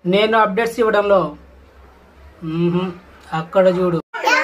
నేను అప్డేట్స్ ఇవ్వడంలో మ్మ్హ్మ్. అక్కడ చూడు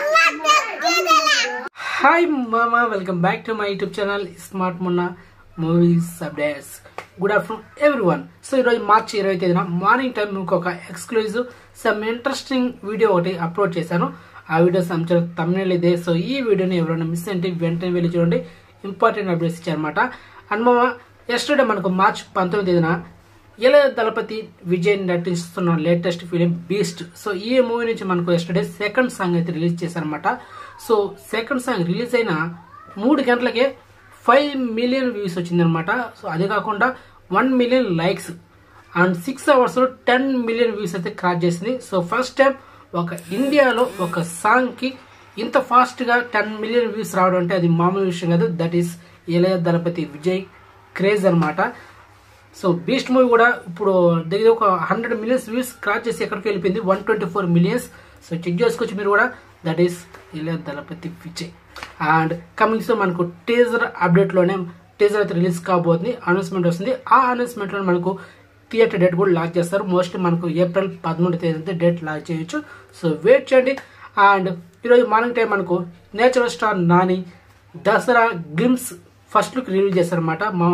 హాయ్ మామా welcome back to my YouTube channel smart మొన్న movies updates good afternoon everyone so ఈరోజు మార్చి ఇరవై తేదీన మార్నింగ్ టైం మీకు ఒక ఎక్స్క్లూజివ్ సమ్ ఇంట్రెస్టింగ్ వీడియో ఒకటి అప్లోడ్ చేశాను ఆ వీడియో సంచ తమిళ ఇదే సో ఈ వీడియోని ఎవరైనా మిస్ అంటే వెంటనే వెళ్ళి చూడండి ఇంపార్టెంట్ అప్డేట్స్ ఇచ్చారనమాట అండ్ మామ ఎస్టర్డే మనకు మార్చ్ పంతొమ్మిది తేదీన ఇళ దళపతి విజయ్ నటిస్తున్న లేటెస్ట్ ఫిలిం బీస్ట్ సో ఈ మూవీ నుంచి మనకు ఎస్టర్డే సెకండ్ సాంగ్ అయితే రిలీజ్ చేశారనమాట సో సెకండ్ సాంగ్ రిలీజ్ అయిన మూడు గంటలకే ఫైవ్ మిలియన్ వ్యూస్ వచ్చిందనమాట సో అదే కాకుండా one million likes and six hours లో టెన్ మిలియన్ వ్యూస్ అయితే క్రాస్ చేసింది సో ఫస్ట్ టైం ఒక ఇండియాలో ఒక సాంగ్ కి ఇంత ఫాస్ట్ గా టెన్ మిలియన్ వ్యూస్ రావడం అంటే అది మామూలు విషయం కాదు that is Ilaya Thalapathy Vijay craze అన్నమాట సో బీస్ట్ మూవీ కూడా ఇప్పుడు దగ్గర ఒక హండ్రెడ్ మిలియన్స్ వ్యూస్ క్రాస్ చేసి ఎక్కడికి వెళ్ళిపోయింది one twenty four millions so check చేసుకోవచ్చు మీరు కూడా that is Ilaya Thalapathy Vijay and coming so మనకు టీజర్ అప్డేట్లోనే టీజర్ అయితే రిలీజ్ కాబోతుంది అనౌన్స్మెంట్ వస్తుంది ఆ అనౌన్స్మెంట్లో మనకు థియేటర్ డేట్ కూడా లాక్ చేస్తారు మోస్ట్లీ మనకు ఏప్రిల్ పదమూడు తేదీ అయితే డేట్ లాక్ చేయొచ్చు సో వెయిట్ చేయండి అండ్ ఈరోజు మార్నింగ్ టైం మనకు natural star Nani Dasara glimpse first look release చేశారనమాట మా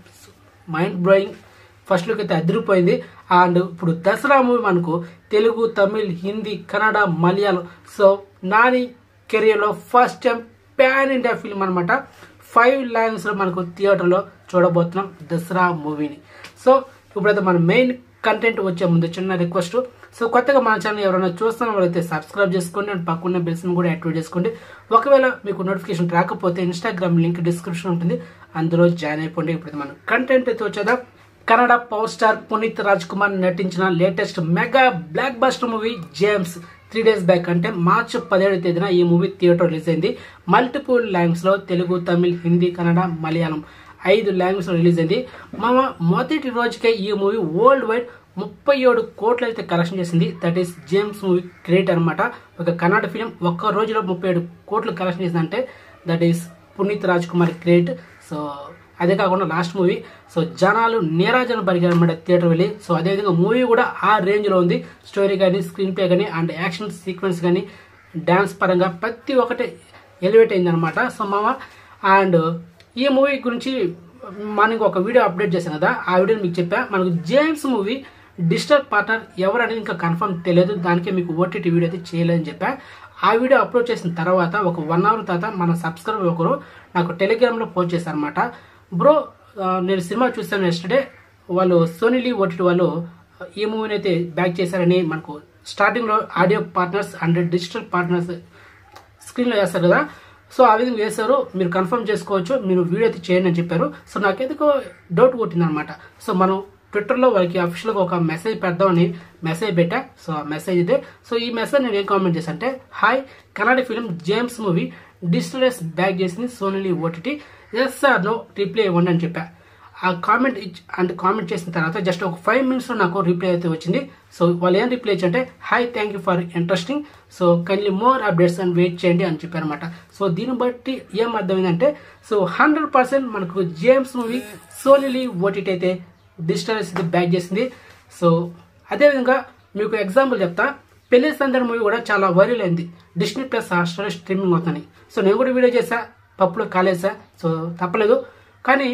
మైండ్ బ్లోయింగ్ ఫస్ట్ లుక్ అయితే అదిరిపోయింది అండ్ ఇప్పుడు దసరా మూవీ మనకు తెలుగు తమిళ్ హిందీ కన్నడ మలయాళం సో నాని కెరియర్లో first time pan India film అనమాట ఫైవ్ లాంగ్వేజ్లో మనకు థియేటర్లో చూడబోతున్నాం దసరా మూవీని సో ఇప్పుడైతే మన మెయిన్ కంటెంట్ వచ్చే ముందు చిన్న రిక్వెస్ట్ సో కొత్తగా మన ఛానల్ ఎవరైనా చూస్తున్న వాళ్ళైతే సబ్స్క్రైబ్ చేసుకోండి అండ్ పక్కన్న బెల్స్ కూడా యాక్టివేట్ చేసుకోండి ఒకవేళ మీకు నోటిఫికేషన్ రాకపోతే ఇన్స్టాగ్రామ్ లింక్ డిస్క్రిప్షన్ ఉంటుంది అందులో జాయిన్ అయిపోండి ఇప్పుడు మనం కంటెంట్ అయితే వచ్చేదా కన్నడ పవర్ స్టార్ పునీత్ రాజ్ కుమార్ నటించిన latest mega blockbuster movie James three days back అంటే మార్చి పదిహేడు తేదీన ఈ మూవీ థియేటర్ రిలీజ్ అయింది మల్టిపుల్ లాంగ్వేజ్ లో తెలుగు తమిళ్ హిందీ కన్నడ మలయాళం ఐదు లాంగ్వేజ్ లో రిలీజ్ అయింది మా మొదటి రోజుకే ఈ మూవీ వరల్డ్ వైడ్ ముప్పై ఏడు కోట్లు అయితే కలెక్షన్ చేసింది that is James movie great అనమాట ఒక కన్నడ ఫిలిం ఒక్క రోజులో ముప్పై ఏడు కోట్లు కలెక్షన్ చేసిందంటే that is Puneeth Raj Kumar great so అదే కాకుండా లాస్ట్ మూవీ సో జనాలు నీరాజన పరిగారు అనమాట థియేటర్ వెళ్ళి సో అదేవిధంగా మూవీ కూడా ఆ రేంజ్ లో ఉంది స్టోరీ కానీ స్క్రీన్ ప్లే కానీ అండ్ యాక్షన్ సీక్వెన్స్ కానీ డాన్స్ పరంగా ప్రతి ఒక్కటి ఎలివేట్ అయింది అనమాట సో మామ అండ్ ఈ మూవీ గురించి మనకి ఒక వీడియో అప్డేట్ చేశాను కదా ఆ వీడియో మీకు చెప్పా మనకు జేమ్స్ మూవీ డిజిటల్ పార్ట్నర్ ఎవరు అనేది ఇంకా కన్ఫర్మ్ తెలియదు దానికే మీకు ఓటీటీ వీడియో అయితే చేయలేదని చెప్పా ఆ వీడియో అప్లోడ్ చేసిన తర్వాత ఒక వన్ అవర్ తర్వాత మన సబ్స్క్రైబర్ ఒకరు నాకు టెలిగ్రామ్లో పోస్ట్ చేశారనమాట బ్రో ఆ, నేను సినిమా చూసాను ఎస్టర్డే వాళ్ళు సోనీ లీవ్ ఓటీటీ వాళ్ళు ఈ మూవీని అయితే బ్యాక్ చేశారని మనకు స్టార్టింగ్లో audio partners and digital partners స్క్రీన్లో వేస్తారు కదా సో ఆ విధంగా వేశారు మీరు కన్ఫర్మ్ చేసుకోవచ్చు మీరు వీడియో అయితే చేయండి అని చెప్పారు సో నాకెందుకో డౌట్ కొట్టింది అనమాట సో మనం ట్విట్టర్లో వాళ్ళకి అఫీషియల్గా ఒక మెసేజ్ పెడదామని మెసేజ్ పెట్టా సో ఆ మెసేజ్ ఇదే సో ఈ మెసేజ్ నేను ఏం కామెంట్ చేశాను అంటే hi Kannada film James movie digitalize back చేసింది Sony OTT yes sir no reply ఇవ్వండి అని చెప్పా ఆ కామెంట్ అంటే కామెంట్ చేసిన తర్వాత జస్ట్ ఒక ఫైవ్ మినిట్స్లో నాకు రిప్లై అయితే వచ్చింది సో వాళ్ళు ఏం రిప్లై అంటే hi thank you for interesting so kindly more updates అని వెయిట్ చేయండి అని చెప్పారనమాట సో దీన్ని బట్టి ఏం అర్థమైందంటే సో హండ్రెడ్ పర్సెంట్ మనకు జేమ్స్ మూవీ సోలీలీ ఓటీటీ అయితే డిజిటల్ అయితే బ్యాక్ చేసింది సో అదేవిధంగా మీకు ఎగ్జాంపుల్ చెప్తా పెళ్లి సందడి మూవీ కూడా చాలా వైరల్ అయింది డిస్నీ ప్లస్ హాట్స్టార్ స్ట్రీమింగ్ అవుతుంది సో నేను కూడా వీడియో చేసా పప్పులో కాలేసా సో తప్పలేదు కానీ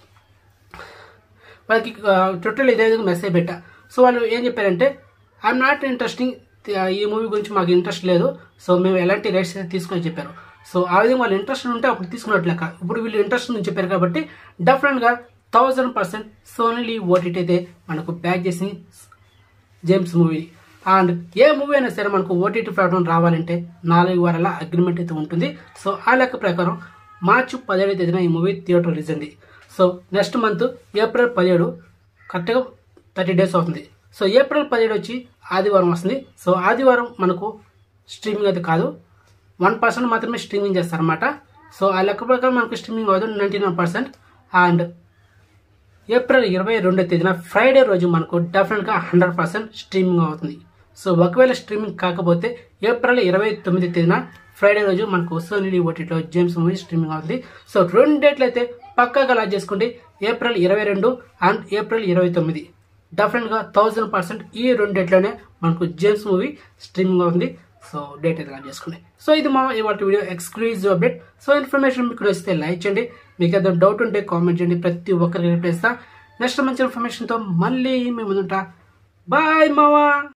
వాళ్ళకి ట్విట్టర్లో ఇదే విధంగా మెసేజ్ పెట్టా సో వాళ్ళు ఏం చెప్పారంటే ఐఎమ్ నాట్ ఇంట్రెస్టింగ్ ఈ మూవీ గురించి మాకు ఇంట్రెస్ట్ లేదు సో మేము ఎలాంటి రైట్స్ అయితే తీసుకొని చెప్పారు సో ఆ విధంగా వాళ్ళు ఇంట్రెస్ట్ ఉంటే అప్పుడు తీసుకున్నట్లు లెక్క ఇప్పుడు వీళ్ళు ఇంట్రెస్ట్ నుంచి చెప్పారు కాబట్టి డెఫినెట్గా థౌజండ్ పర్సెంట్ సోనీ ఓటీటీ అయితే మనకు బ్యాక్ చేసి జేమ్స్ మూవీ అండ్ ఏ మూవీ అయినా సరే మనకు ఓటీటీ ప్లాట్ఫామ్ రావాలంటే నాలుగు వారాల అగ్రిమెంట్ అయితే ఉంటుంది సో ఆ లెక్క ప్రకారం మార్చి పదిహేడు తేదీన ఈ మూవీ థియేటర్ రిలీజ్ అయింది సో నెక్స్ట్ మంత్ ఏప్రిల్ పదిహేడు కరెక్ట్గా థర్టీ డేస్ అవుతుంది సో ఏప్రిల్ పదిహేడు వచ్చి ఆదివారం వస్తుంది సో ఆదివారం మనకు స్ట్రీమింగ్ అయితే కాదు వన్ పర్సెంట్ మాత్రమే స్ట్రీమింగ్ చేస్తారన్నమాట సో ఆ లెక్క ప్రకారం మనకు స్ట్రీమింగ్ అవుతుంది ninety nine percent and April ఇరవై రెండో తేదీన ఫ్రైడే రోజు మనకు డెఫినెట్గా హండ్రెడ్ పర్సెంట్ స్ట్రీమింగ్ అవుతుంది సో ఒకవేళ స్ట్రీమింగ్ కాకపోతే ఏప్రిల్ ఇరవై తొమ్మిది తేదీన ఫ్రైడే రోజు మనకు సోనీ ఓటీటీలో జేమ్స్ మూవీ స్ట్రీమింగ్ అవుతుంది సో రెండు డేట్లు అయితే పక్కాగా లాజ్ చేసుకోండి ఏప్రిల్ ఇరవై రెండు అండ్ ఏప్రిల్ ఇరవై తొమ్మిది డెఫినెట్గా థౌజండ్ పర్సెంట్ ఈ రెండు డేట్లోనే మనకు జేమ్స్ మూవీ స్ట్రీమింగ్ ఉంది సో డేట్ అయితే కానీ చేసుకోండి సో ఇది మా ఇవాళ video exclusive update so information మీకు వస్తే లైక్ చేయండి మీకు ఏదైనా డౌట్ ఉంటే కామెంట్ చేయండి ప్రతి ఒక్కరికి రిప్లై ఇస్తా నెక్స్ట్ మంచి ఇన్ఫర్మేషన్తో మళ్ళీ మేము ముందుంటా బాయ్ మావా